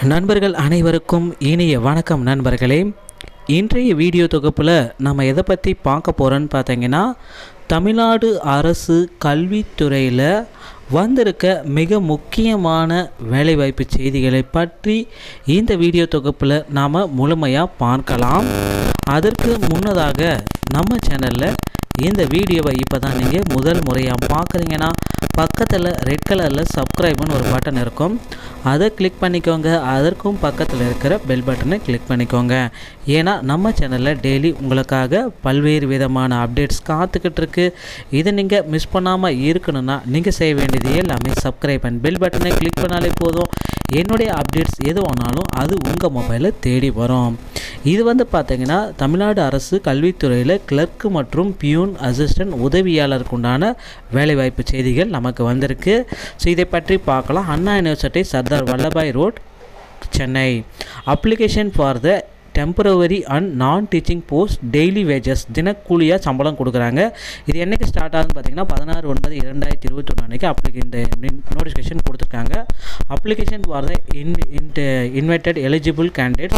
நண்பர்கள் அனைவருக்கும் இனிய வணக்கம் நண்பர்களே இன்றைய வீடியோ தொகுப்பில் நம்ம எதை பற்றி பார்க்க போகிறோன்னு பார்த்தீங்கன்னா தமிழ்நாடு அரசு கல்வித்துறையில் வந்திருக்க மிக முக்கியமான வேலைவாய்ப்பு செய்திகளை பற்றி இந்த வீடியோ தொகுப்பில் நாம் முழுமையாக பார்க்கலாம் அதற்கு முன்னதாக நம்ம சேனலில் இந்த வீடியோவை இப்போ தான் நீங்கள் முதல் முறையாக பார்க்குறீங்கன்னா பக்கத்தில் ரெட் கலரில் சப்ஸ்கிரைப்னு ஒரு பட்டன் இருக்கும் அதை கிளிக் பண்ணிக்கோங்க அதற்கும் பக்கத்தில் இருக்கிற பெல் பட்டனை கிளிக் பண்ணிக்கோங்க ஏன்னா நம்ம சேனலில் டெய்லி உங்களுக்காக பல்வேறு விதமான அப்டேட்ஸ் காத்துக்கிட்டு இருக்கு இதை நீங்கள் மிஸ் பண்ணாமல் இருக்கணும்னா நீங்கள் செய்ய வேண்டியது எல்லாமே சப்ஸ்கிரைப் அண்ட் பெல் பட்டனை கிளிக் பண்ணாலே போதும் என்னுடைய அப்டேட்ஸ் எது வேணாலும் அது உங்கள் மொபைலில் தேடி வரும் இது வந்து பார்த்தீங்கன்னா தமிழ்நாடு அரசு கல்வித்துறையில் கிளர்க் மற்றும் பியூன் அசிஸ்டன்ட் உதவியாளருக்கு உண்டான வேலைவாய்ப்பு செய்திகள் நமக்கு வந்திருக்கு ஸோ இதை பற்றி பார்க்கலாம் Anna university Sardar Vallabhbhai road Chennai application for the temporary and non teaching post daily wages தினக்கூலியாக சம்பளம் கொடுக்குறாங்க இது என்றைக்கு ஸ்டார்ட் ஆகுதுன்னு பார்த்தீங்கன்னா பதினாறு ஒன்பது இரண்டாயிரத்தி இருபத்தொன்று அன்றைக்கி அப்ளிகே இந்த நோட்டிஃபிகேஷன் கொடுத்துருக்காங்க application for the in invited eligible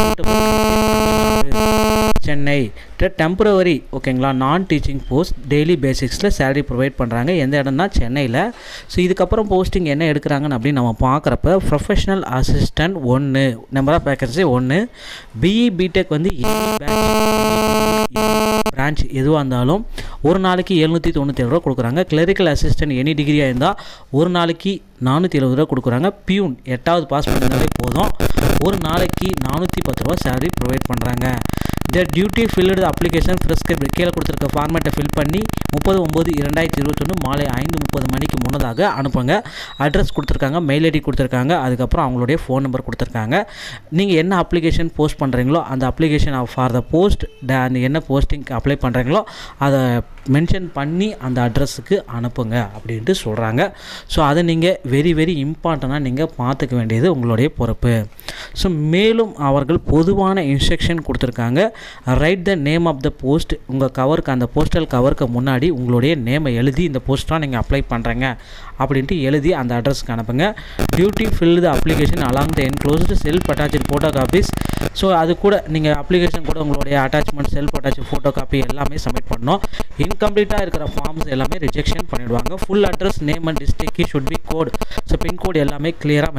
candidate Chennai temporary ஓகேங்களா நான் டீச்சிங் போஸ்ட் டெய்லி பேசிக்ஸில் சேலரி ப்ரொவைட் பண்ணுறாங்க எந்த இடம்னா சென்னையில் ஸோ இதுக்கப்புறம் போஸ்டிங் என்ன எடுக்கிறாங்கன்னு அப்படின்னு நம்ம பார்க்குறப்ப ப்ரொஃபஷனல் அசிஸ்டன்ட் ஒன்று நம்பர் ஆஃப் வேகன்சி ஒன்று பிஇ பிடெக் வந்து பிரான்ச் எதுவாக இருந்தாலும் ஒரு நாளைக்கு எழுநூற்றி தொண்ணூற்றி ரூபா கொடுக்குறாங்க கிளரிக்கல் அசிஸ்டன்ட் எனி டிகிரியாக இருந்தால் ஒரு நாளைக்கு நானூற்றி எழுபது ரூபா கொடுக்குறாங்க பியூன் எட்டாவது பாஸ் பண்ணியிருந்தாலே போதும் ஒரு நாளைக்கு நானூற்றி பத்து ரூபா சேலரி ப்ரொவைட் பண்ணுறாங்க the duty filled application prescribe கீழே கொடுத்துருக்க ஃபார்மேட்டை ஃபில் பண்ணி முப்பது ஒம்பது இரண்டாயிரத்தி இருபத்தொன்று மாலை ஐந்து முப்பது மணிக்கு முன்னதாக அனுப்புங்க அட்ரஸ் கொடுத்துருக்காங்க மெயில் ஐடி கொடுத்துருக்காங்க அதுக்கப்புறம் அவங்களுடைய ஃபோன் நம்பர் கொடுத்துருக்காங்க நீங்கள் என்ன அப்ளிகேஷன் போஸ்ட் பண்ணுறீங்களோ அந்த அப்ளிகேஷன் ஃபார் த போஸ்ட் அந்த என்ன போஸ்டிங்க்கு அப்ளை பண்ணுறீங்களோ அதை மென்ஷன் பண்ணி அந்த அட்ரஸுக்கு அனுப்புங்க அப்படின்ட்டு சொல்கிறாங்க ஸோ அதை நீங்கள் வெரி வெரி இம்பார்ட்டண்ட்டாக நீங்கள் பார்த்துக்க வேண்டியது உங்களுடைய பொறுப்பு ஸோ மேலும் அவர்கள் பொதுவான இன்ஸ்ட்ரக்ஷன் கொடுத்துருக்காங்க write the name of the post உங்கள் கவருக்கு அந்த போஸ்டல் கவருக்கு முன்னாடி உங்களுடைய நேமை எழுதி இந்த போஸ்ட்டாக நீங்கள் அப்ளை பண்ணுறீங்க அப்படின்ட்டு எழுதி அந்த அட்ரஸ்க்கு அனுப்புங்க duty fill the application along the enclosed self attach photo copies so அது கூட நீங்கள் அப்ளிகேஷன் கூட உங்களுடைய attachment self attach photo copy எல்லாமே சப்மிட் பண்ணணும் இன்கம்ப்ளீட்டாக இருக்கிற ஃபார்ம்ஸ் எல்லாமே ரிஜெக்ஷன் பண்ணிடுவாங்க full address name and district should be code so pincode எல்லாமே கிளியராக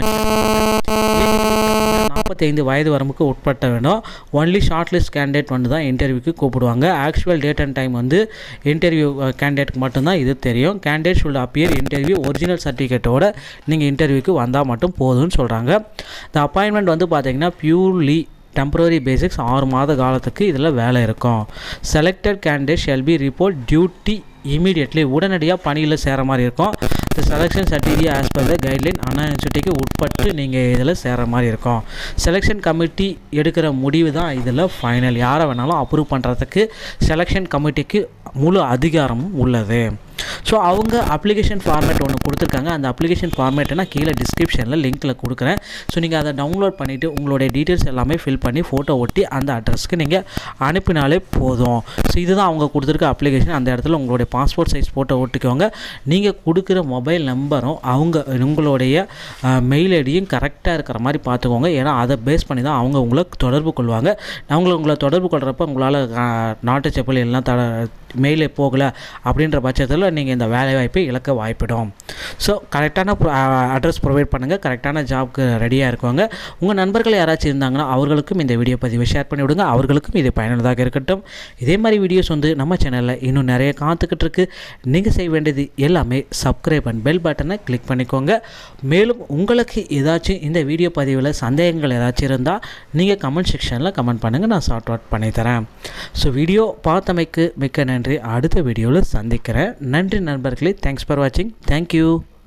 மென்ஷன் நாற்பத்தைந்து வயது வரம்புக்கு உட்பட்ட வேணும் ஒன்லி ஷார்ட் லிஸ்ட் கேண்டிடேட் வந்து தான் இன்டர்வியூக்கு கூப்பிடுவாங்க ஆக்சுவல் டேட் அண்ட் டைம் வந்து இன்டர்வியூ கேண்டிடேட்க்கு மட்டும்தான் இது தெரியும் candidate should appear interview original சர்டிஃபிகேட்டோட நீங்கள் இன்டர்வியூக்கு வந்தால் மட்டும் போதும்னு சொல்கிறாங்க இந்த அப்பாயின்மெண்ட் வந்து பார்த்தீங்கன்னா பியூர்லி டெம்பரரி பேசிக்ஸ் ஆறு மாத காலத்துக்கு இதில் வேலை இருக்கும் selected candidate shall be report duty immediately உடனடியாக பணியில் சேர மாதிரி இருக்கும் இந்த selection certificate as per the guideline Anna யூனிவர்சிட்டிக்கு உட்பட்டு நீங்கள் இதில் சேர மாதிரி இருக்கும் செலெக்ஷன் கமிட்டி எடுக்கிற முடிவு தான் இதில் ஃபைனல் யாரை வேணாலும் அப்ரூவ் பண்ணுறதுக்கு செலெக்ஷன் கமிட்டிக்கு முழு அதிகாரமும் உள்ளது ஸோ அவங்க அப்ளிகேஷன் ஃபார்மேட் ஒன்று கொடுத்துருக்காங்க அந்த அப்ளிகேஷன் ஃபார்மேட்டை நான் கீழே டிஸ்கிரிப்ஷனில் லிங்க்கில் கொடுக்குறேன் ஸோ நீங்கள் அதை டவுன்லோட் பண்ணிவிட்டு உங்களுடைய டீட்டெயில்ஸ் எல்லாமே ஃபில் பண்ணி ஃபோட்டோ ஒட்டி அந்த அட்ரஸ்க்கு நீங்கள் அனுப்பினாலே போதும் ஸோ இதுதான் அவங்க கொடுத்துருக்க அப்ளிகேஷன் அந்த இடத்துல உங்களுடைய பாஸ்போர்ட் சைஸ் ஃபோட்டோ ஒட்டிக்கோங்க நீங்கள் கொடுக்குற மொபைல் நம்பரும் அவங்க உங்களுடைய மெயில் ஐடியும் கரெக்டாக இருக்கிற மாதிரி பார்த்துக்கோங்க ஏன்னா அதை பேஸ் பண்ணி தான் அவங்க உங்களை தொடர்பு கொள்வாங்க அவங்கள உங்களை தொடர்பு கொள்கிறப்ப உங்களால் நாட்டு செப்பல் எல்லாம் த மெயிலே போகலை அப்படின்ற பட்சத்தில் நீங்கள் இந்த வேலைவாய்ப்பை இழக்க வாய்ப்பிடும் ஸோ கரெக்டான அட்ரஸ் ப்ரொவைட் பண்ணுங்கள் கரெக்டான ஜாப்க்கு ரெடியாக இருக்கவங்க உங்கள் நண்பர்கள் யாராச்சும் இருந்தாங்கன்னா அவர்களுக்கும் இந்த வீடியோ பதிவை ஷேர் பண்ணி விடுங்க அவர்களுக்கும் இது பயனுள்ளதாக இருக்கட்டும் இதே மாதிரி வீடியோஸ் வந்து நம்ம சேனலில் இன்னும் நிறைய காத்துக்கிட்டு இருக்கு நீங்கள் செய்ய வேண்டியது எல்லாமே சப்ஸ்கிரைப் அண்ட் பெல் பட்டனை கிளிக் பண்ணிக்கோங்க மேலும் உங்களுக்கு ஏதாச்சும் இந்த வீடியோ பதிவில் சந்தேகங்கள் ஏதாச்சும் இருந்தால் நீங்கள் கமெண்ட் செக்ஷனில் கமெண்ட் பண்ணுங்கள் நான் சார்ட் அவுட் பண்ணி தரேன் ஸோ வீடியோ பார்த்தமைக்கு மிக்க நன்றி அடுத்த வீடியோவில் சந்திக்கிறேன் நன்றி நண்பர்களே தேங்க்ஸ் ஃபார் வாட்சிங் தேங்க்யூ